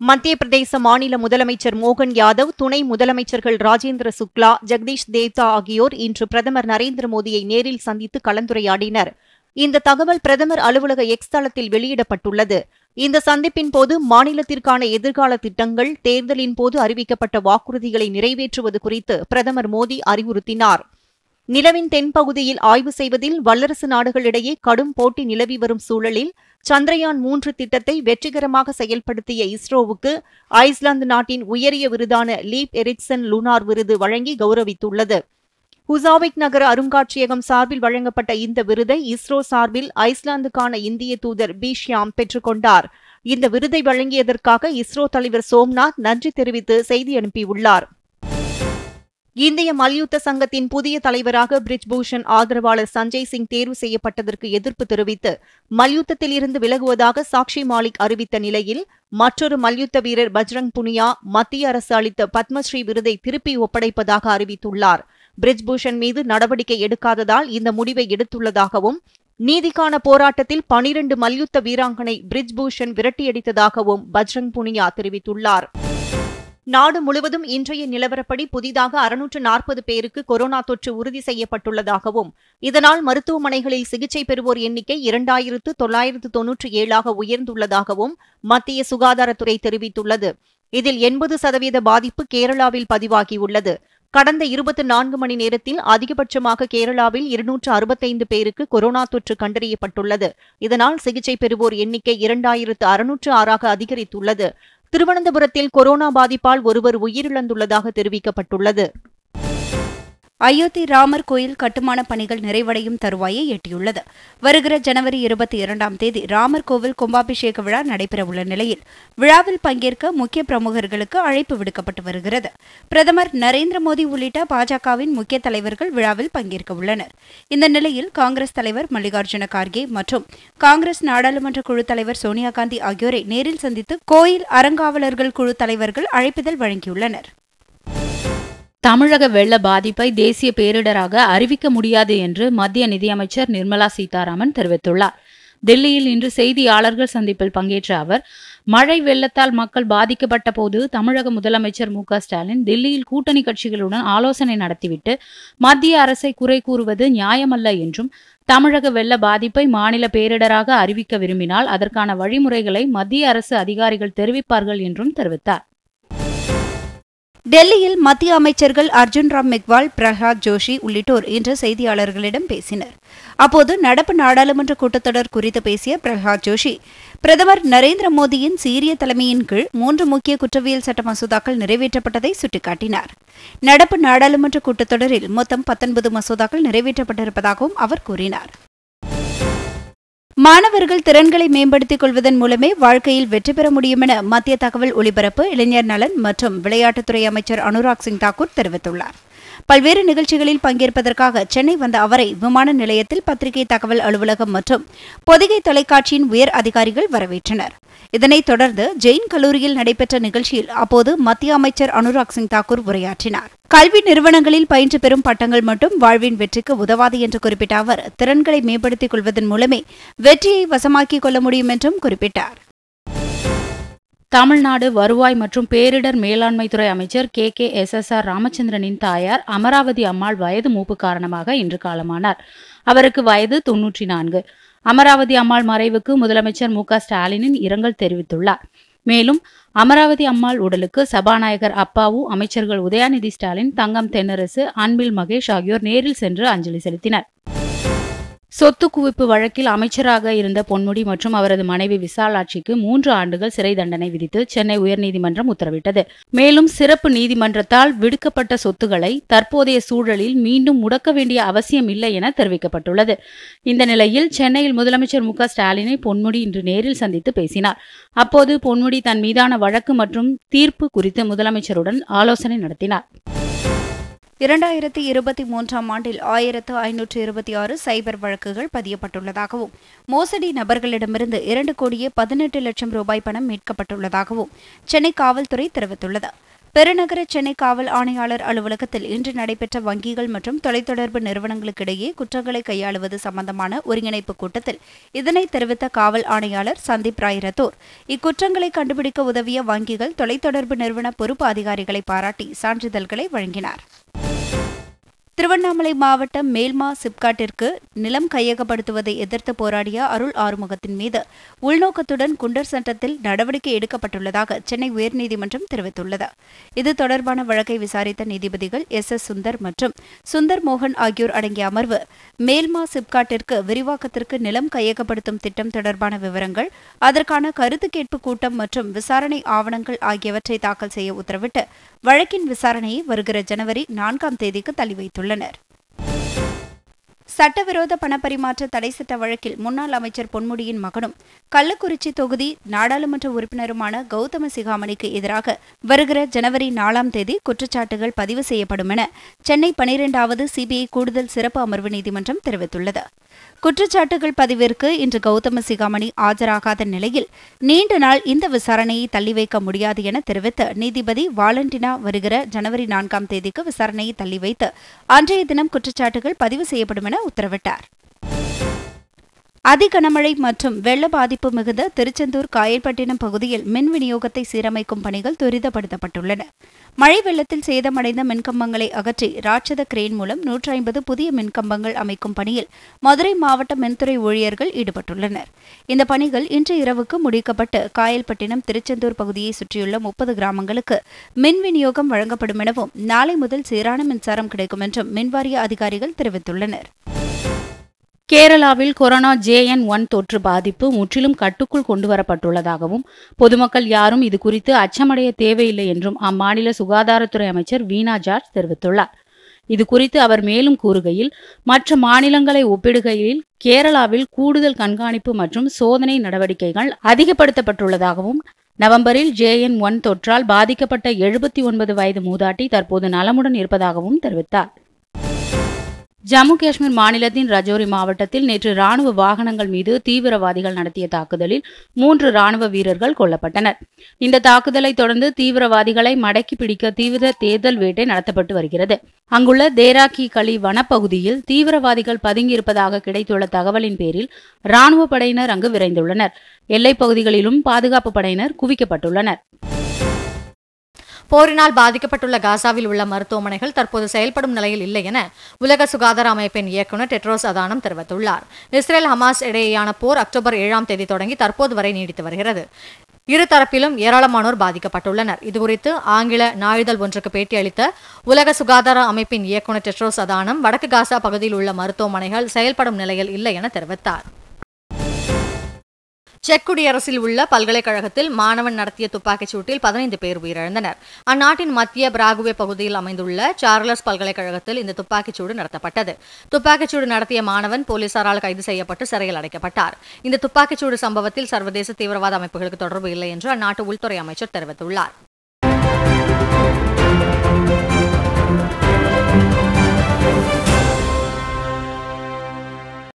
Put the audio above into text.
மத்திய பிரதேச மாநில முதலமைச்சர் மோகன் யாதவ் துணை முதலமைச்சர்கள் ராஜேந்திர சுக்லா ஜெகதீஷ் தேவ்தா ஆகியோர் இன்று பிரதமர் நரேந்திர மோடியை நேரில் சந்தித்து கலந்துரையாடினர் இந்த தகவல் பிரதமர் அலுவலக எக்ஸ் தளத்தில் வெளியிடப்பட்டுள்ளது இந்த சந்திப்பின் போது மாநிலத்திற்கான எதிர்கால திட்டங்கள் தேர்தலின் போது அறிவிக்கப்பட்ட வாக்குறுதிகளை நிறைவேற்றுவது குறித்து பிரதமர் மோடி அறிவுறுத்தினார் நிலவின் தென்பகுதியில் ஆய்வு செய்வதில் வல்லரசு நாடுகளிடையே கடும் போட்டி நிலவி வரும் சூழலில் சந்திரயான் மூன்று திட்டத்தை வெற்றிகரமாக செயல்படுத்திய இஸ்ரோவுக்கு ஐஸ்லாந்து நாட்டின் உயரிய விருதான லீப் எரிக்சன் லுனார் விருது வழங்கி கௌரவித்துள்ளது ஹுசாவிக் நகர அருங்காட்சியகம் சார்பில் வழங்கப்பட்ட இந்த விருதை இஸ்ரோ சார்பில் ஐஸ்லாந்துக்கான இந்திய தூதர் பி ஷியாம் பெற்றுக்கொண்டார் இந்த விருதை வழங்கியதற்காக இஸ்ரோ தலைவர் சோம்நாத் நன்றி தெரிவித்து செய்தி அனுப்பியுள்ளார் இந்திய மல்யுத்த சங்கத்தின் புதிய தலைவராக பிரிஜ்பூஷன் ஆதரவாளர் சஞ்சய் சிங் தேர்வு செய்யப்பட்டதற்கு எதிர்ப்பு தெரிவித்து மல்யுத்தத்தில் இருந்து விலகுவதாக சாக்ஷி மாலிக் அறிவித்த நிலையில் மற்றொரு மல்யுத்த வீரர் பஜ்ரங் புனியா மத்திய அரசு அளித்த பத்மஸ்ரீ விருதை திருப்பி ஒப்படைப்பதாக அறிவித்துள்ளார் பிரிஜ்பூஷன் மீது நடவடிக்கை எடுக்காததால் இந்த முடிவை எடுத்துள்ளதாகவும் நீதிக்கான போராட்டத்தில் பனிரண்டு மல்யுத்த வீராங்கனை பிரிஜ்பூஷன் விரட்டியடித்ததாகவும் பஜ்ரங் புனியா தெரிவித்துள்ளார் நாடு முழுவதும் இன்றைய நிலவரப்படி புதிதாக அறுநூற்று நாற்பது பேருக்கு கொரோனா தொற்று உறுதி செய்யப்பட்டுள்ளதாகவும் இதனால் மருத்துவமனைகளில் சிகிச்சை பெறுவோர் எண்ணிக்கை இரண்டாயிரத்து தொள்ளாயிரத்து தொன்னூற்றி ஏழாக உயர்ந்துள்ளதாகவும் மத்திய சுகாதாரத்துறை தெரிவித்துள்ளது இதில் எண்பது சதவீத பாதிப்பு கேரளாவில் பதிவாகியுள்ளது கடந்த இருபத்தி நான்கு மணி நேரத்தில் அதிகபட்சமாக கேரளாவில் இருநூற்று அறுபத்தைந்து பேருக்கு கொரோனா தொற்று கண்டறியப்பட்டுள்ளது இதனால் சிகிச்சை பெறுவோர் எண்ணிக்கை இரண்டாயிரத்து அறுநூற்று ஆறாக அதிகரித்துள்ளது திருவனந்தபுரத்தில் கொரோனா பாதிப்பால் ஒருவர் உயிரிழந்துள்ளதாக தெரிவிக்கப்பட்டுள்ளது அயோத்தி ராமர் கோயில் கட்டுமான பணிகள் நிறைவடையும் தருவாயை எட்டியுள்ளது வருகிற ஜனவரி இருபத்தி இரண்டாம் தேதி ராமர் கோவில் கும்பாபிஷேக விழா நடைபெறவுள்ள நிலையில் விழாவில் பங்கேற்க முக்கிய பிரமுகர்களுக்கு அழைப்பு விடுக்கப்பட்டு வருகிறது பிரதமர் நரேந்திர மோடி உள்ளிட்ட பாஜகவின் முக்கிய தலைவர்கள் விழாவில் பங்கேற்க உள்ளனர் இந்த நிலையில் காங்கிரஸ் தலைவர் மல்லிகார்ஜுன கார்கே மற்றும் காங்கிரஸ் நாடாளுமன்ற குழு தலைவர் சோனியா காந்தி ஆகியோரை நேரில் சந்தித்து கோயில் அறங்காவலர்கள் குழு தலைவர்கள் அழைப்பிதழ் வழங்கியுள்ளனர் தமிழக வெள்ள பாதிப்பை தேசிய பேரிடராக அறிவிக்க முடியாது என்று மத்திய நிதியமைச்சர் நிர்மலா சீதாராமன் தெரிவித்துள்ளார் டெல்லியில் இன்று செய்தியாளர்கள் சந்திப்பில் பங்கேற்ற அவர் மழை வெள்ளத்தால் மக்கள் பாதிக்கப்பட்ட போது தமிழக முதலமைச்சர் மு ஸ்டாலின் டெல்லியில் கூட்டணி கட்சிகளுடன் ஆலோசனை நடத்திவிட்டு மத்திய அரசை குறை கூறுவது நியாயமல்ல என்றும் தமிழக வெள்ள பாதிப்பை மாநில பேரிடராக அறிவிக்க விரும்பினால் அதற்கான வழிமுறைகளை மத்திய அரசு அதிகாரிகள் தெரிவிப்பார்கள் என்றும் தெரிவித்தார் டெல்லியில் மத்திய அமைச்சர்கள் அர்ஜுன் ராம் மெக்வால் பிரஹாத் ஜோஷி உள்ளிட்டோர் இன்று செய்தியாளர்களிடம் பேசினர் அப்போது நடப்பு நாடாளுமன்ற கூட்டத்தொடர் குறித்து பேசிய பிரஹாத் ஜோஷி பிரதமர் நரேந்திர மோடியின் சீரிய தலைமையின் கீழ் மூன்று முக்கிய குற்றவியல் சட்ட மசோதாக்கள் நிறைவேற்றப்பட்டதை சுட்டிக்காட்டினார் நடப்பு நாடாளுமன்ற கூட்டத்தொடரில் மொத்தம் பத்தொன்பது மசோதாக்கள் நிறைவேற்றப்பட்டிருப்பதாகவும் அவர் கூறினார் மாணவர்கள் திறன்களை மேம்படுத்திக் கொள்வதன் மூலமே வாழ்க்கையில் வெற்றி பெற முடியும் என மத்திய தகவல் ஒலிபரப்பு இளைஞர் நலன் மற்றும் விளையாட்டுத்துறை அமைச்சர் அனுராக் சிங் தாக்கூர் தெரிவித்துள்ளார் பல்வேறு நிகழ்ச்சிகளில் பங்கேற்பதற்காக சென்னை வந்த அவரை விமான நிலையத்தில் பத்திரிகை தகவல் அலுவலகம் மற்றும் பொதிகை தொலைக்காட்சியின் உயர் அதிகாரிகள் வரவேற்றனர் இதனைத் தொடர்ந்து ஜெயின் கல்லூரியில் நடைபெற்ற நிகழ்ச்சியில் அப்போது மத்திய அமைச்சர் அனுராக் சிங் தாக்கூர் உரையாற்றினார் கல்வி நிறுவனங்களில் பயின்று பெறும் பட்டங்கள் மட்டும் வாழ்வின் வெற்றிக்கு உதவாது என்று குறிப்பிட்ட அவர் திறன்களை மேம்படுத்திக் கொள்வதன் மூலமே வெற்றியை வசமாக்கிக் கொள்ள முடியும் என்றும் குறிப்பிட்டார் தமிழ்நாடு வருவாய் மற்றும் பேரிடர் மேலாண்மைத்துறை அமைச்சர் K K S S R ராமச்சந்திரனின் தாயார் அமராவதி அம்மாள் வயது மூப்பு காரணமாக இன்று காலமானார் அவருக்கு வயது தொன்னூற்றி நான்கு அமராவதி அம்மாள் மறைவுக்கு முதலமைச்சர் மு ஸ்டாலினின் இரங்கல் தெரிவித்துள்ளார் மேலும் அமராவதி அம்மாள் உடலுக்கு சபாநாயகர் அப்பாவு அமைச்சர்கள் உதயாநிதி ஸ்டாலின் தங்கம் தென்னரசு அன்பில் மகேஷ் ஆகியோர் நேரில் சென்று அஞ்சலி செலுத்தினர் சொத்து குவிப்பு வழக்கில் அமைச்சராக இருந்த பொன்முடி மற்றும் அவரது மனைவி விசாலாட்சிக்கு மூன்று ஆண்டுகள் சிறை தண்டனை விதித்து சென்னை உயர்நீதிமன்றம் உத்தரவிட்டது மேலும் சிறப்பு நீதிமன்றத்தால் விடுக்கப்பட்ட சொத்துக்களை தற்போதைய சூழலில் மீண்டும் முடக்க வேண்டிய அவசியம் இல்லை என தெரிவிக்கப்பட்டுள்ளது இந்த நிலையில் சென்னையில் முதலமைச்சர் மு ஸ்டாலினை பொன்முடி இன்று நேரில் சந்தித்து பேசினார் அப்போது பொன்முடி தன் மீதான வழக்கு மற்றும் தீர்ப்பு குறித்து முதலமைச்சருடன் ஆலோசனை நடத்தினார் இரண்டாயிரத்தி இருபத்தி மூன்றாம் ஆண்டில் ஆயிரத்து ஐநூற்று இருபத்தி ஆறு சைபர் வழக்குகள் பதியப்பட்டுள்ளதாகவும் மோசடி நபர்களிடமிருந்து இரண்டு கோடியே பதினெட்டு லட்சம் ரூபாய் பணம் மீட்கப்பட்டுள்ளதாகவும் சென்னை காவல்துறை தெரிவித்துள்ளது பெருநகர சென்னை காவல் ஆணையாளர் அலுவலகத்தில் இன்று நடைபெற்ற வங்கிகள் மற்றும் தொலைத்தொடர்பு நிறுவனங்களுக்கிடையே குற்றங்களை கையாளுவது சம்பந்தமான ஒருங்கிணைப்பு கூட்டத்தில் இதனை தெரிவித்த காவல் ஆணையாளர் சந்தீப் ராய் ரத்தோர் இக்குற்றங்களை கண்டுபிடிக்க உதவிய வங்கிகள் தொலைத்தொடர்பு நிறுவன பொறுப்பு அதிகாரிகளை பாராட்டி சான்றிதழ்களை வழங்கினார் திருவண்ணாமலை மாவட்டம் மேல்மா சிப்காட்டிற்கு நிலம் கையகப்படுத்துவதை எதிர்த்து போராடிய அருள் ஆறுமுகத்தின் மீது உள்நோக்கத்துடன் குண்டர் சட்டத்தில் நடவடிக்கை எடுக்கப்பட்டுள்ளதாக சென்னை உயர்நீதிமன்றம் தெரிவித்துள்ளது இது தொடர்பான வழக்கை விசாரித்த நீதிபதிகள் எஸ் எஸ் சுந்தர் மற்றும் சுந்தர் மோகன் ஆகியோர் அடங்கிய அமர்வு மேல்மா சிப்காட்டிற்கு விரிவாக்கத்திற்கு நிலம் கையகப்படுத்தும் திட்டம் தொடர்பான விவரங்கள் அதற்கான கருத்து கேட்பு கூட்டம் மற்றும் விசாரணை ஆவணங்கள் ஆகியவற்றை தாக்கல் செய்ய உத்தரவிட்டு வழக்கின் விசாரணையை வருகிற ஜனவரி நான்காம் தேதிக்கு தள்ளி வைத்துள்ளனர் சட்டவிரோத பணப்பரிமாற்ற தடை சட்ட வழக்கில் முன்னாள் அமைச்சர் பொன்முடியின் மகனும் கள்ளக்குறிச்சி தொகுதி நாடாளுமன்ற உறுப்பினருமான கௌதம சிகாமணிக்கு எதிராக வருகிற ஜனவரி நாலாம் தேதி குற்றச்சாட்டுகள் பதிவு செய்யப்படும் என சென்னை பனிரெண்டாவது சிபிஐ கூடுதல் சிறப்பு அமர்வு நீதிமன்றம் தெரிவித்துள்ளது குற்றச்சாட்டுகள் பதிவிற்கு இன்று கௌதம சிகாமணி ஆஜராகாத நிலையில் நீண்ட நாள் இந்த விசாரணையை தள்ளி வைக்க முடியாது என தெரிவித்த நீதிபதி வாலண்டினா வருகிற ஜனவரி நான்காம் தேதிக்கு விசாரணையை தள்ளி வைத்து அன்றைய தினம் குற்றச்சாட்டுகள் பதிவு செய்யப்படும் என உத்தரவிட்டார் அதிகனமழை மற்றும் வெள்ள பாதிப்பு மிகுந்த திருச்செந்தூர் காயல்பட்டினம் பகுதியில் மின் விநியோகத்தை சீரமைக்கும் பணிகள் துரிதப்படுத்தப்பட்டுள்ளன மழை வெள்ளத்தில் சேதமடைந்த மின்கம்பங்களை அகற்றி ராட்சத கிரேன் மூலம் நூற்றி ஐம்பது புதிய மின்கம்பங்கள் அமைக்கும் பணியில் மதுரை மாவட்ட மின்துறை ஊழியர்கள் ஈடுபட்டுள்ளனர் இந்த பணிகள் இன்று இரவுக்கு முடிக்கப்பட்டு காயல்பட்டினம் திருச்செந்தூர் பகுதியை சுற்றியுள்ள முப்பது கிராமங்களுக்கு மின் விநியோகம் வழங்கப்படும் எனவும் நாளை முதல் சீரான மின்சாரம் கிடைக்கும் என்றும் மின்வாரிய அதிகாரிகள் தெரிவித்துள்ளனர் கேரளாவில் கொரோனா ஜேஎன் ஒன் தொற்று பாதிப்பு முற்றிலும் கட்டுக்குள் கொண்டுவரப்பட்டுள்ளதாகவும் பொதுமக்கள் யாரும் இது குறித்து அச்சமடைய தேவையில்லை என்றும் அம்மாநில சுகாதாரத்துறை அமைச்சர் வீணா ஜார்ஜ் தெரிவித்துள்ளார் இது குறித்து அவர் மேலும் கூறுகையில் மற்ற மாநிலங்களை ஒப்பிடுகையில் கேரளாவில் கூடுதல் கண்காணிப்பு மற்றும் சோதனை நடவடிக்கைகள் அதிகப்படுத்தப்பட்டுள்ளதாகவும் நவம்பரில் ஜேஎன் ஒன் தொற்றால் பாதிக்கப்பட்ட எழுபத்தி ஒன்பது வயது மூதாட்டி தற்போது நலமுடன் இருப்பதாகவும் தெரிவித்தார் ஜம்மு காஷ்மீர் மாநிலத்தின் ரஜோரி மாவட்டத்தில் நேற்று ராணுவ வாகனங்கள் மீது தீவிரவாதிகள் நடத்திய தாக்குதலில் மூன்று ராணுவ வீரர்கள் கொல்லப்பட்டனர் இந்த தாக்குதலை தொடர்ந்து தீவிரவாதிகளை மடக்கி பிடிக்க தீவிர தேர்தல் வேட்டை நடத்தப்பட்டு வருகிறது அங்குள்ள தேராக்கி களி வனப்பகுதியில் தீவிரவாதிகள் பதுங்கியிருப்பதாக கிடைத்துள்ள தகவலின் பேரில் ராணுவ படையினர் அங்கு விரைந்துள்ளனர் எல்லைப் பகுதிகளிலும் பாதுகாப்பு படையினர் குவிக்கப்பட்டுள்ளனர் போரினால் பாதிக்கப்பட்டுள்ள காசாவில் உள்ள மருத்துவமனைகள் தற்போது செயல்படும் நிலையில் இல்லை என உலக சுகாதார அமைப்பின் இயக்குநர் டெட்ரோஸ் அதானம் தெரிவித்துள்ளார் இஸ்ரேல் ஹமாஸ் இடையேயான போர் அக்டோபர் ஏழாம் தேதி தொடங்கி தற்போது வரை நீடித்து வருகிறது இரு தரப்பிலும் ஏராளமானோர் பாதிக்கப்பட்டுள்ளனர் இதுகுறித்து ஆங்கில நாளிதழ் ஒன்றுக்கு பேட்டியளித்த உலக சுகாதார அமைப்பின் இயக்குநர் டெட்ரோஸ் அதானம் வடக்கு காசா பகுதியில் உள்ள மருத்துவமனைகள் செயல்படும் நிலையில் இல்லை என தெரிவித்தார் செக் குடியரசில் உள்ள பல்கலைக்கழகத்தில் மாணவன் நடத்திய துப்பாக்கிச் சூட்டில் பதினைந்து பேர் உயிரிழந்தனர் அந்நாட்டின் மத்திய பிராகுவே பகுதியில் அமைந்துள்ள சார்லஸ் பல்கலைக்கழகத்தில் இந்த துப்பாக்கிச் சூடு நடத்தப்பட்டது துப்பாக்கிச் சூடு நடத்திய மாணவன் போலீசாரால் கைது செய்யப்பட்டு சிறையில் அடைக்கப்பட்டார் இந்த துப்பாக்கிச் சூடு சம்பவத்தில் சர்வதேச தீவிரவாத அமைப்புகளுக்கு தொடர்பு இல்லை என்று அந்நாட்டு உள்துறை அமைச்சர் தெரிவித்துள்ளார்